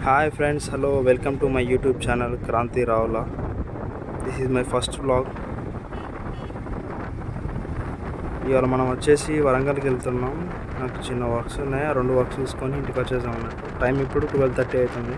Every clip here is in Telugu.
Hi friends hello welcome to my YouTube channel Kranthi Ravula this is my first blog ఇవాళ మనం వచ్చేసి వరంగల్కి వెళ్తున్నాం నాకు చిన్న వర్క్స్ ఉన్నాయి ఆ రెండు వర్క్స్ చూసుకొని ఇంటికి వచ్చేసాం అన్నట్టు టైం ఇప్పుడు ట్వెల్వ్ థర్టీ అవుతుంది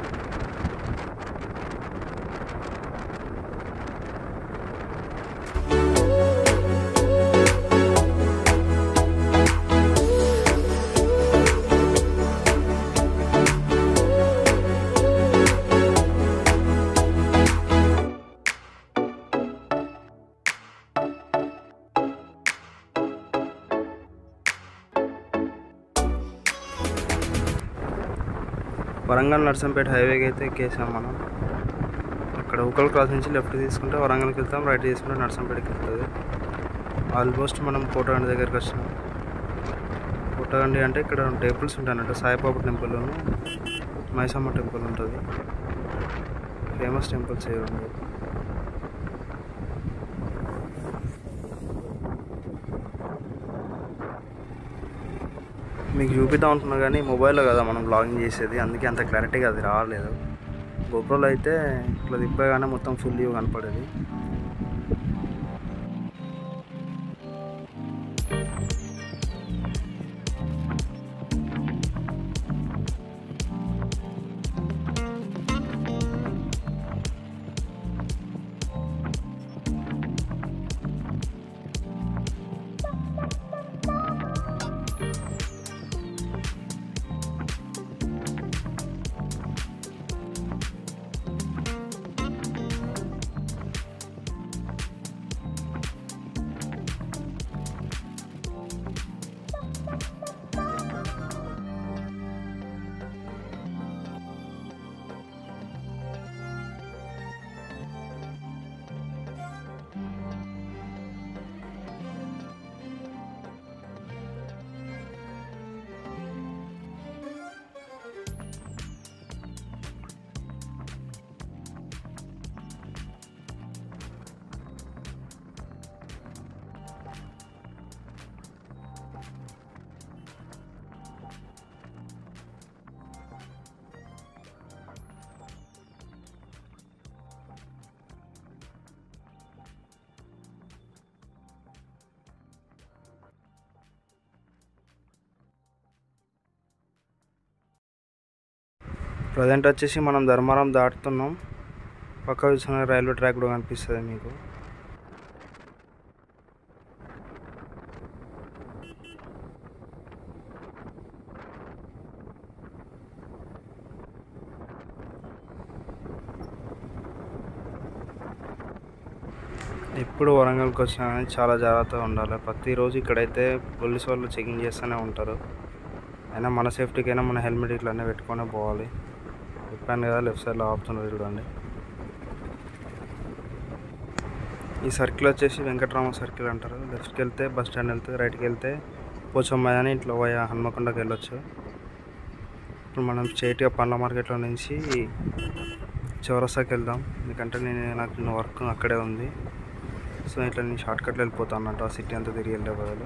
వరంగల్ నర్సంపేట హైవేకి అయితే ఎక్కేసాం మనం అక్కడ ఉకల్ క్రాస్ నుంచి లెఫ్ట్ తీసుకుంటే వరంగల్కి వెళ్తాం రైట్ తీసుకుంటే నర్సంపేటకి వెళ్తుంది ఆల్మోస్ట్ మనం కోటగండి దగ్గరికి వచ్చినాం కోటగండి అంటే ఇక్కడ టెంపుల్స్ ఉంటాయి అన్నట్టు సాయిబాబా టెంపుల్ మైసమ్మ టెంపుల్ ఉంటుంది ఫేమస్ టెంపుల్స్ ఏ ఉన్నాయి మీకు చూపిద్దాం అనుకున్నా కానీ మొబైల్లో కదా మనం బ్లాగింగ్ చేసేది అందుకే అంత క్లారిటీగా అది రావలేదు గోప్రోలో అయితే ఇట్లా తిప్పగానే మొత్తం ఫుల్ వ్యూ కనపడేది ప్రజెంట్ వచ్చేసి మనం ధర్మారం దాటుతున్నాం పక్క చూసిన రైల్వే ట్రాక్ కూడా కనిపిస్తుంది మీకు ఎప్పుడు వరంగల్కి వచ్చినా కానీ చాలా జాగ్రత్తగా ఉండాలి ప్రతిరోజు ఇక్కడైతే పోలీస్ వాళ్ళు చెకింగ్ చేస్తూనే ఉంటారు అయినా మన సేఫ్టీకైనా మన హెల్మెట్ ఇట్లనే పెట్టుకొని పోవాలి చెప్పాను కదా లెఫ్ట్ సైడ్లో ఆపుతున్నారు చూడండి ఈ సర్కిల్ వచ్చేసి వెంకటరామ సర్కిల్ అంటారు లెఫ్ట్కి వెళ్తే బస్ స్టాండ్ వెళ్తే రైట్కి వెళ్తే పోచమ్మ అని ఇట్లా పోయా హన్మకొండకి వెళ్ళొచ్చు ఇప్పుడు మనం స్ట్రైట్గా పండ్ల మార్కెట్లో నుంచి చౌరస్తాకి వెళ్దాం ఎందుకంటే నేను నాకు వర్క్ అక్కడే ఉంది సో ఇట్లా నేను షార్ట్ కట్లో వెళ్ళిపోతాను అన్నట్టు ఆ సిటీ అంతా తిరిగి వెళ్ళే బదులు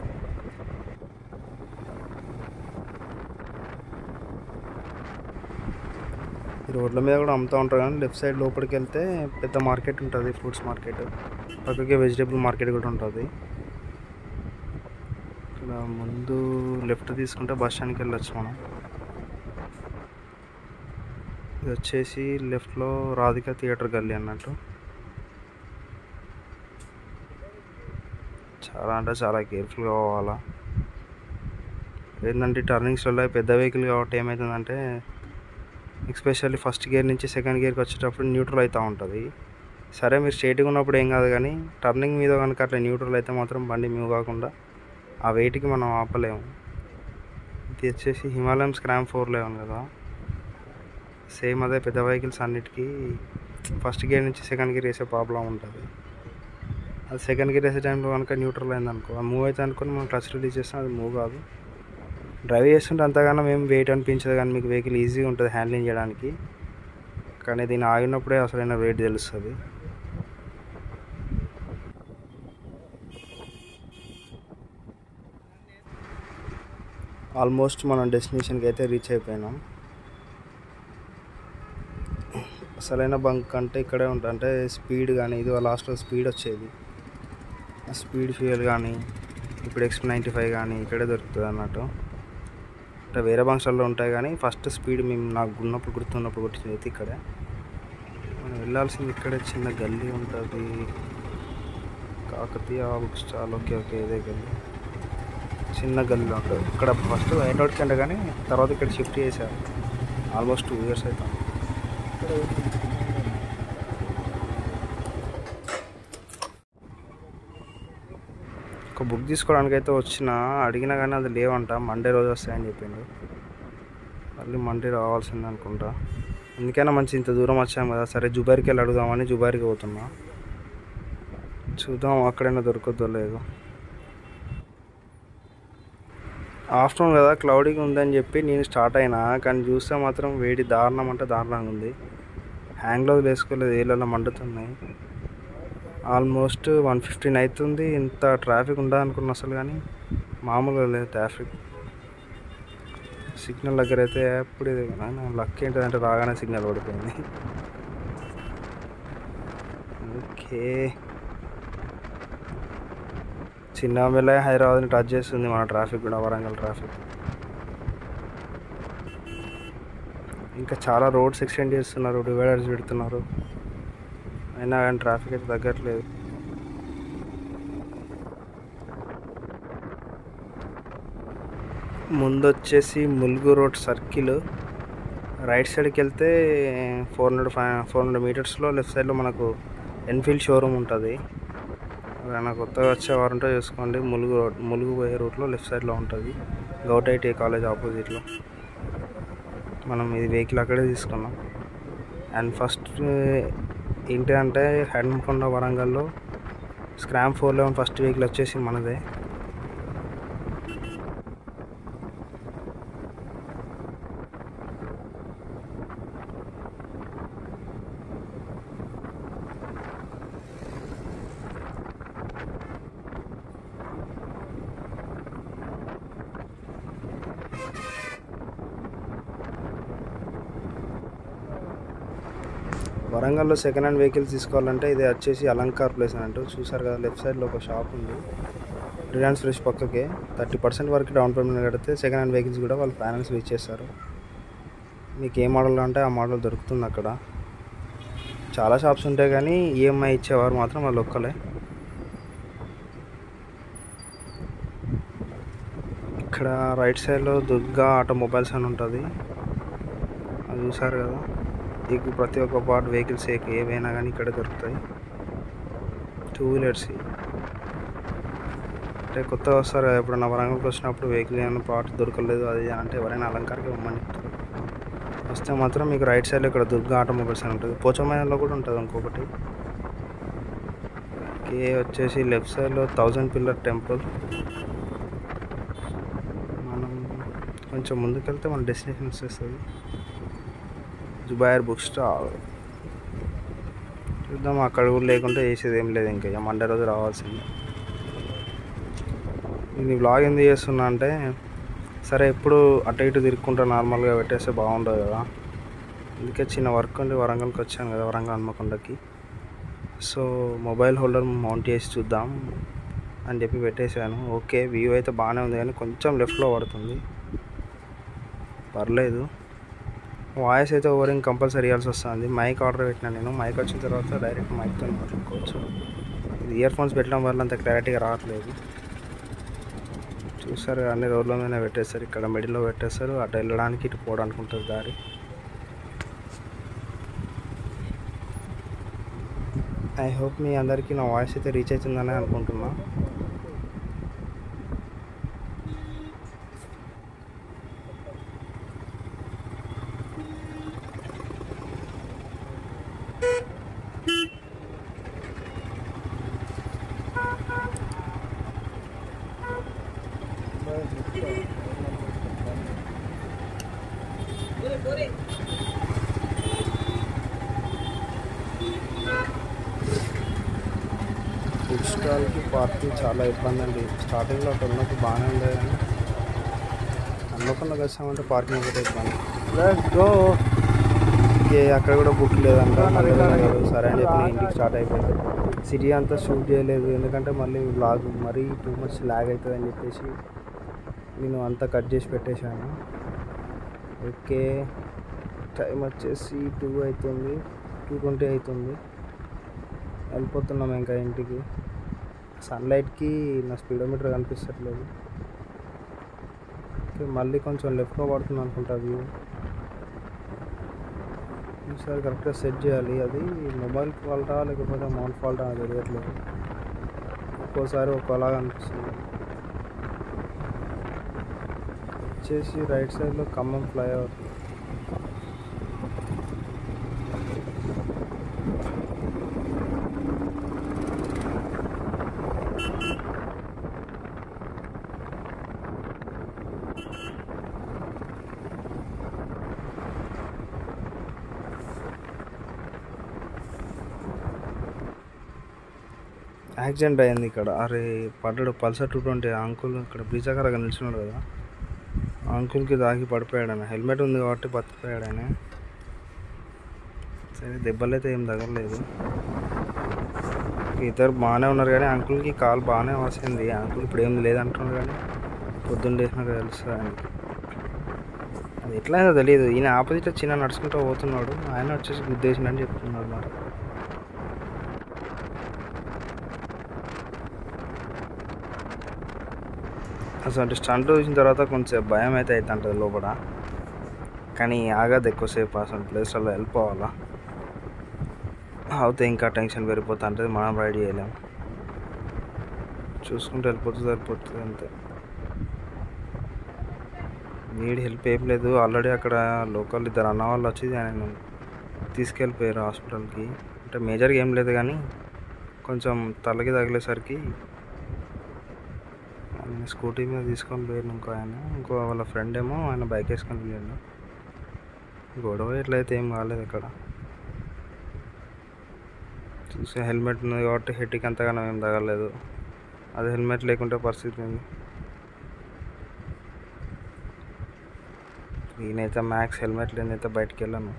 ఈ రోడ్ల మీద కూడా అమ్ముతూ ఉంటారు కానీ లెఫ్ట్ సైడ్ లోపలికి వెళ్తే పెద్ద మార్కెట్ ఉంటుంది ఫ్రూట్స్ మార్కెట్ పక్కకి వెజిటేబుల్ మార్కెట్ కూడా ఉంటుంది ఇక్కడ ముందు లెఫ్ట్ తీసుకుంటే బస్ స్టాండ్కి వెళ్ళొచ్చు మనం ఇది వచ్చేసి లెఫ్ట్లో రాధిక థియేటర్ గల్లీ అన్నట్టు చాలా అంటే చాలా కేర్ఫుల్గా పోవాలా ఏంటంటే టర్నింగ్స్లో పెద్ద వెహికల్ కాబట్టి ఏమవుతుందంటే ఎస్పెషల్లీ ఫస్ట్ గేర్ నుంచి సెకండ్ గేర్కి వచ్చేటప్పుడు న్యూట్రల్ అవుతూ ఉంటుంది సరే మీరు స్ట్రైట్గా ఉన్నప్పుడు ఏం కాదు కానీ టర్నింగ్ మీద కనుక అట్లా న్యూట్రల్ అయితే మాత్రం బండి మూవ్ కాకుండా ఆ వెయిట్కి మనం ఆపలేము ఇది వచ్చేసి హిమాలయం స్క్రామ్ ఫోర్ లెవెన్ కదా సేమ్ అదే పెద్ద వెహికల్స్ అన్నిటికీ ఫస్ట్ గేర్ నుంచి సెకండ్ గేర్ వేసే ప్రాబ్లం ఉంటుంది అది సెకండ్ గేర్ వేసే టైంలో కనుక న్యూట్రల్ అయింది అనుకో అది మూవ్ అయితే అనుకుని మనం క్లచ్ రిలీజ్ చేస్తాం అది మూవ్ కాదు డ్రైవ్ చేస్తుంటే అంతగానో మేము వెయిట్ అనిపించదు కానీ మీకు వెహికల్ ఈజీగా ఉంటుంది హ్యాండ్లింగ్ చేయడానికి కానీ దీన్ని ఆగినప్పుడే అసలైన వెయిట్ తెలుస్తుంది ఆల్మోస్ట్ మనం డెస్టినేషన్కి అయితే రీచ్ అయిపోయినాం అసలైన బంక్ అంటే ఇక్కడే ఉంటుంది అంటే స్పీడ్ కానీ ఇది లాస్ట్లో స్పీడ్ వచ్చేది ఆ స్పీడ్ ఫ్యూయల్ కానీ ఇప్పుడు ఎక్స్ నైంటీ ఫైవ్ కానీ ఇక్కడే దొరుకుతుంది అన్నట్టు అంటే వేరే బంక్స్లలో ఉంటాయి కానీ ఫస్ట్ స్పీడ్ మేము నాకు ఉన్నప్పుడు గుర్తున్నప్పుడు కొట్టింది అయితే ఇక్కడే మనం వెళ్ళాల్సింది ఇక్కడే చిన్న గల్లీ ఉంటుంది Kakatiya book stall okay okay ఇదే గల్లీ చిన్న గల్లీ ఉంటుంది ఇక్కడ ఫస్ట్ వైట్ అవుట్ కంటే కానీ తర్వాత ఇక్కడ షిఫ్ట్ చేశారు ఆల్మోస్ట్ టూ ఇయర్స్ అవుతాం ఒక బుక్ తీసుకోవడానికి అయితే వచ్చిన అడిగినా కానీ అది లేవంట మండే రోజు వస్తాయని చెప్పిండు మళ్ళీ మండే రావాల్సింది అనుకుంటా అందుకైనా మంచి ఇంత దూరం వచ్చాం కదా సరే జుబైర్కి వెళ్ళి అడుగుదామని జుబైర్కి పోతున్నా చూద్దాం అక్కడైనా దొరుకుద్దో లేదో ఆఫ్టర్నూన్ కదా క్లౌడీగా ఉందని చెప్పి నేను స్టార్ట్ అయినా కానీ చూస్తే మాత్రం వేడి దారుణం అంటే దారుణంగా ఉంది హ్యాంగ్ గ్లౌజ్ వేసుకోలేదు ఏళ్ళలో మండుతున్నాయి ఆల్మోస్ట్ వన్ ఫిఫ్టీన్ అవుతుంది ఇంత ట్రాఫిక్ ఉండదు అనుకున్నా అసలు కానీ మామూలుగా లేదు ట్రాఫిక్ సిగ్నల్ దగ్గర అయితే ఎప్పుడు ఇది లక్ ఏంటిదంటే రాగానే సిగ్నల్ పడిపోయింది ఓకే చిన్న మెల్ల హైదరాబాద్ని టచ్ చేస్తుంది మన ట్రాఫిక్ కూడా వరంగల్ ట్రాఫిక్ ఇంకా చాలా రోడ్స్ ఎక్స్టెండ్ చేస్తున్నారు డివైడర్స్ పెడుతున్నారు అయినా కానీ ట్రాఫిక్ అయితే తగ్గట్లేదు ముందు వచ్చేసి ములుగు రోడ్ సర్కిల్ రైట్ సైడ్కి వెళ్తే four hundred five four hundred మీటర్స్లో లెఫ్ట్ సైడ్లో మనకు ఎన్ఫీల్డ్ షోరూమ్ ఉంటుంది ఏమైనా కొత్తగా వచ్చేవారంటే చూసుకోండి ములుగు రోడ్ ములుగు పోయే రూట్లో లెఫ్ట్ సైడ్లో ఉంటుంది గౌట్ ఐటీ కాలేజ్ ఆపోజిట్లో మనం ఇది వెహికల్ అక్కడే తీసుకున్నాం అండ్ ఫస్ట్ ఏంటి అంటే హన్మకొండ వరంగల్లో scram four eleven first vehicle వచ్చేసి మనదే వరంగల్లో సెకండ్ హ్యాండ్ వెహికల్స్ తీసుకోవాలంటే ఇది వచ్చేసి అలంకార్ ప్లేస్ అని అంటూ చూసారు కదా లెఫ్ట్ సైడ్లో ఒక షాప్ ఉంది రిలయన్స్ ఫ్రెష్ పక్కకే థర్టీ పర్సెంట్ వరకు డౌన్ పేమెంట్ కడితే సెకండ్ హ్యాండ్ వెహికల్స్ కూడా వాళ్ళు ఫైనాన్స్ ఇచ్చేస్తారు మీకు ఏ మోడల్ అంటే ఆ మోడల్ దొరుకుతుంది అక్కడ చాలా షాప్స్ ఉంటాయి కానీ ఈఎంఐ ఇచ్చేవారు మాత్రం వాళ్ళు ఒక్కలే ఇక్కడ రైట్ సైడ్లో దుర్గా ఆటోమొబైల్స్ అని ఉంటుంది అది చూసారు కదా మీకు ప్రతి ఒక్క పార్ట్ వెహికల్స్ ఏవైనా కానీ ఇక్కడ దొరుకుతాయి టూ వీలర్స్ అంటే కొత్తగా వస్తారు కదా ఎప్పుడన్నా వరంగల్కి వచ్చినప్పుడు వెహికల్ ఏమైనా పార్ట్ దొరకలేదు అది అంటే ఎవరైనా అలంకారకి ఇవ్వమని చెప్తారు వస్తే మాత్రం మీకు రైట్ సైడ్లో ఇక్కడ దుర్గా ఆటోమొబైల్స్ అని ఉంటుంది పోచమైనలో కూడా ఉంటుంది ఇంకొకటి కే వచ్చేసి లెఫ్ట్ సైడ్లో థౌజండ్ పిల్లర్ టెంపుల్ మనం కొంచెం ముందుకెళ్తే మన డెస్టినేషన్ వచ్చేస్తుంది జుబైర్ బుక్ స్టాల్ చూద్దాం అక్కడ కూడా లేకుంటే చేసేది ఏం లేదు ఇంకా మండే రోజు రావాల్సిందే నేను బ్లాగ్ ఎందుకు చేస్తున్నా అంటే సరే ఎప్పుడు అటు ఇటు తిరుక్కుంటా నార్మల్గా పెట్టేస్తే బాగుండదు కదా అందుకే చిన్న వర్క్ ఉండి వరంగల్కి వచ్చాను కదా వరంగల్ హన్మకొండకి సో మొబైల్ హోల్డర్ మౌంట్ చేసి చూద్దాం అని చెప్పి పెట్టేశాను ఓకే వ్యూ అయితే బాగానే ఉంది కానీ కొంచెం లెఫ్ట్లో పడుతుంది పర్లేదు వాయిస్ అయితే ఓవరింగ్ కంపల్సరీ ఇవ్వాల్సి వస్తుంది మైక్ ఆర్డర్ పెట్టినా నేను మైక్ వచ్చిన తర్వాత డైరెక్ట్ మైక్తో మాట్లాడుకోవచ్చు ఇది ఇయర్ ఫోన్స్ పెట్టడం వల్ల అంత క్లారిటీగా రావట్లేదు చూసారు అన్ని రోడ్ల మీద పెట్టేస్తారు ఇక్కడ మిడిల్లో పెట్టేస్తారు అటు వెళ్ళడానికి ఇటు పోవడానికి ఉంటుంది దారి ఐ హోప్ మీ అందరికీ నా వాయిస్ అయితే రీచ్ అవుతుందని అనుకుంటున్నా బుక్ స్టాల్కి పార్కింగ్ చాలా ఇబ్బంది అండి స్టార్టింగ్లో అక్కడ ఉన్నప్పుడు బాగానే ఉండేది కానీ హన్మకొండకి వచ్చామంటే పార్కింగ్ ఒకటే ఇబ్బంది లెట్స్ గో ఇంకే అక్కడ కూడా బుక్ లేదంట మధ్యలో లేదు. సరే అని చెప్పి నేను ఇంటికి స్టార్ట్ అయిపోయాను సిటీ అంతా షూట్ చేయలేదు ఎందుకంటే మళ్ళీ బ్లాగ్ మరీ టూ మచ్ ల్యాగ్ అవుతుంది అని చెప్పేసి నేను అంతా కట్ చేసి పెట్టేశాను ఓకే టైం వచ్చేసి టూ అవుతుంది టూ ట్వంటీ అవుతుంది వెళ్ళిపోతున్నాం ఇంకా ఇంటికి సన్లైట్కి నా స్పీడోమీటర్ కనిపించట్లేదు ఓకే మళ్ళీ కొంచెం లెఫ్ట్లో పడుతుంది అనుకుంటా వ్యూ ఈసారి కరెక్ట్గా సెట్ చేయాలి అది మొబైల్ ఫాల్టా లేకపోతే మౌంట్ ఫాల్టా అని తెలియట్లేదు ఒక్కోసారి ఒక్కోలాగా అనిపిస్తుంది వచ్చేసి రైట్ సైడ్లో ఖమ్మం ఫ్లైఓవర్ యాక్సిడెంట్ అయింది ఇక్కడ అరే పడ్డాడు పల్సర్ టూ ట్వంటీ అంకుల్ ఇక్కడ బ్రిడ్జ్ దగ్గర నిల్చున్నాడు కదా ఆ అంకుల్కి దాగి పడిపోయాడు ఆయన హెల్మెట్ ఉంది కాబట్టి బతికిపోయాడు ఆయన సరే దెబ్బలు అయితే ఏం తగలలేదు ఇద్దరు బాగానే ఉన్నారు కానీ అంకుల్కి కాలు బాగానే వస్తుంది అంకుల్ ఇప్పుడు ఏం లేదంటున్నాడు కానీ పొద్దున్న లేచినాక తెలుస్తుంది ఆయనకి అది ఎట్లయిందో తెలియదు ఈయన ఆపోజిట్లో చిన్న నడుచుకుంటూ పోతున్నాడు ఆయన వచ్చేసి గుద్దేసిండని చెప్తున్నాడు మరి అసలు స్టంట్ చూసిన తర్వాత కొంచెం భయం అయితే అవుతుంటుంది లోపల కానీ ఆగదు ఎక్కువసేపు అసలు ప్లేస్లలో వెళ్ళిపోవాలా అవుతే ఇంకా టెన్షన్ పెరిగిపోతా ఉంటుంది మనం రైడ్ చేయలేం చూసుకుంటూ వెళ్ళిపోతే సరిపోతుంది అంతే నీడ్ హెల్ప్ ఏం లేదు ఆల్రెడీ అక్కడ లోకల్ ఇద్దరు అన్న వాళ్ళు వచ్చి ఆయన తీసుకెళ్ళిపోయారు హాస్పిటల్కి అంటే మేజర్గా ఏం లేదు కానీ కొంచెం తలకి తగిలేసరికి ఆయన స్కూటీ మీద తీసుకొని పోయాడు ఇంకో ఆయన ఇంకో వాళ్ళ ఫ్రెండ్ ఏమో ఆయన బైక్ వేసుకొని వెళ్ళాడు గొడవ ఎట్లయితే ఏం కాలేదు ఇక్కడ చూసే హెల్మెట్ ఉంది కాబట్టి హెడ్కి అంతగానో ఏం తగలేదు అది హెల్మెట్ లేకుంటే పరిస్థితి ఉంది నేనైతే మ్యాక్స్ హెల్మెట్ లేనైతే బయటికి వెళ్ళాను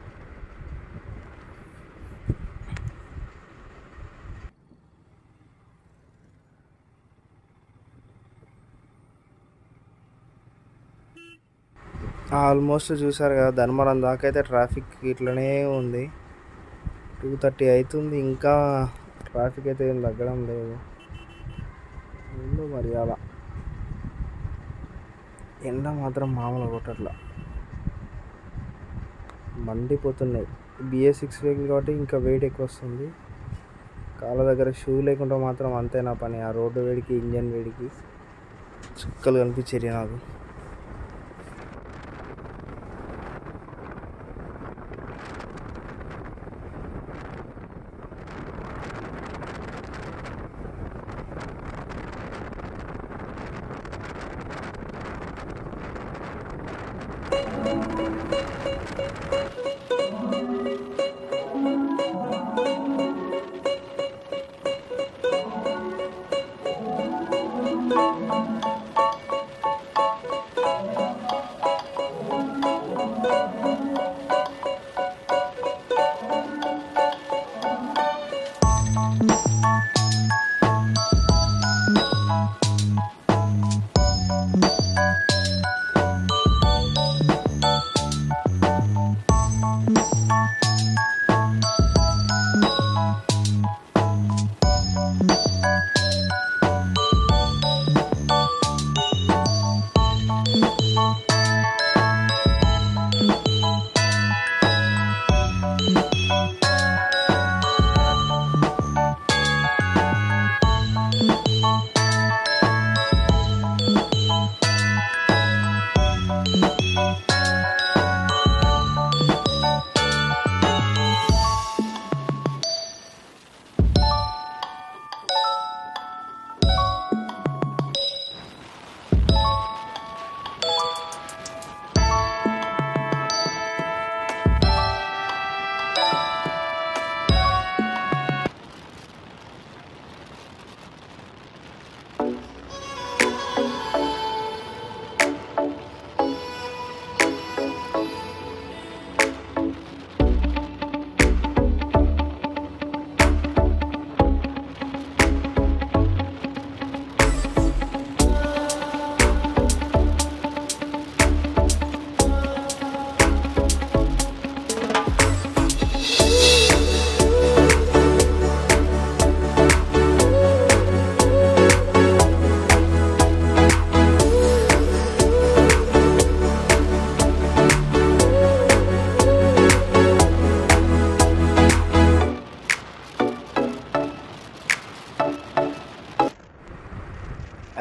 ఆల్మోస్ట్ చూసారు కదా ధర్మవరం దాకా అయితే ట్రాఫిక్ ఇట్లనే ఉంది టూ థర్టీ అవుతుంది ఇంకా ట్రాఫిక్ అయితే ఏం తగ్గడం లేదు ఏందో మరి అలా ఎండ మాత్రం మామూలు కొట్టట్లా మండిపోతున్నాయి బిఎస్ సిక్స్ వెహికల్ కాబట్టి ఇంకా వెయిట్ ఎక్కువ వస్తుంది కాళ్ళ దగ్గర షూ లేకుండా మాత్రం అంతే నా పని ఆ రోడ్డు వేడికి ఇంజన్ వేడికి చుక్కలు కనిపించేది నాకు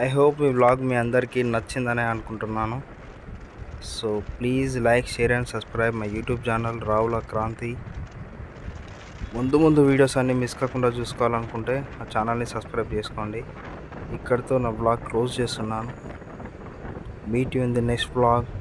ఐ హోప్ ఈ వ్లాగ్ మీ అందరికీ నచ్చిందని అనుకుంటున్నాను so please like share and subscribe my YouTube channel Ravula Kranthi ముందు ముందు వీడియోస్ అన్నీ మిస్ కాకుండా చూసుకోవాలనుకుంటే నా ఛానల్ని సబ్స్క్రైబ్ చేసుకోండి ఇక్కడితో నా బ్లాగ్ క్లోజ్ చేస్తున్నాను meet you in the next blog